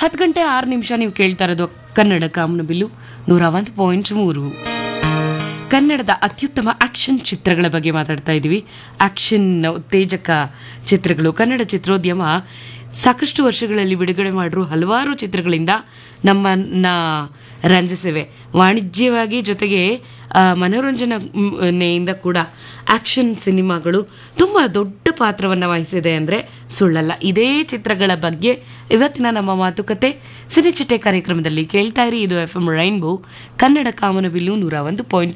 ಹತ್ತು ಗಂಟೆ ಆರು ನಿಮಿಷ ನೀವು ಕೇಳ್ತಾ ಇರೋದು ಕನ್ನಡ ಕಾಮನಬಿಲ್ಲು ನೂರ ಒಂದು ಪಾಯಿಂಟ್ ಮೂರು ಕನ್ನಡದ ಅತ್ಯುತ್ತಮ ಆಕ್ಷನ್ ಚಿತ್ರಗಳ ಬಗ್ಗೆ ಮಾತಾಡ್ತಾ ಇದ್ದೀವಿ ಆಕ್ಷನ್ ಉತ್ತೇಜಕ ಚಿತ್ರಗಳು ಕನ್ನಡ ಚಿತ್ರೋದ್ಯಮ ಸಾಕಷ್ಟು ವರ್ಷಗಳಲ್ಲಿ ಬಿಡುಗಡೆ ಮಾಡಿರೋ ಹಲವಾರು ಚಿತ್ರಗಳಿಂದ ನಮ್ಮನ್ನ ರಂಜಿಸಿವೆ ವಾಣಿಜ್ಯವಾಗಿ ಜೊತೆಗೆ ಆ, ಮನೋರಂಜನೆಯಿಂದ ಕೂಡ ಆಕ್ಷನ್ ಸಿನಿಮಾಗಳು ತುಂಬ ದೊಡ್ಡ ಪಾತ್ರವನ್ನು ವಹಿಸಿದೆ ಅಂದರೆ ಸುಳ್ಳಲ್ಲ ಇದೇ ಚಿತ್ರಗಳ ಬಗ್ಗೆ ಇವತ್ತಿನ ನಮ್ಮ ಮಾತುಕತೆ ಸಿನಿಚಿಟ್ಟೆ ಕಾರ್ಯಕ್ರಮದಲ್ಲಿ ಕೇಳ್ತಾ ಇರಿ ಇದು ಎಫ್ ಎಂ ರೈನ್ಬೋ ಕನ್ನಡ ಕಾಮನಬಿಲ್ಲು ನೂರ ಒಂದು ಪಾಯಿಂಟ್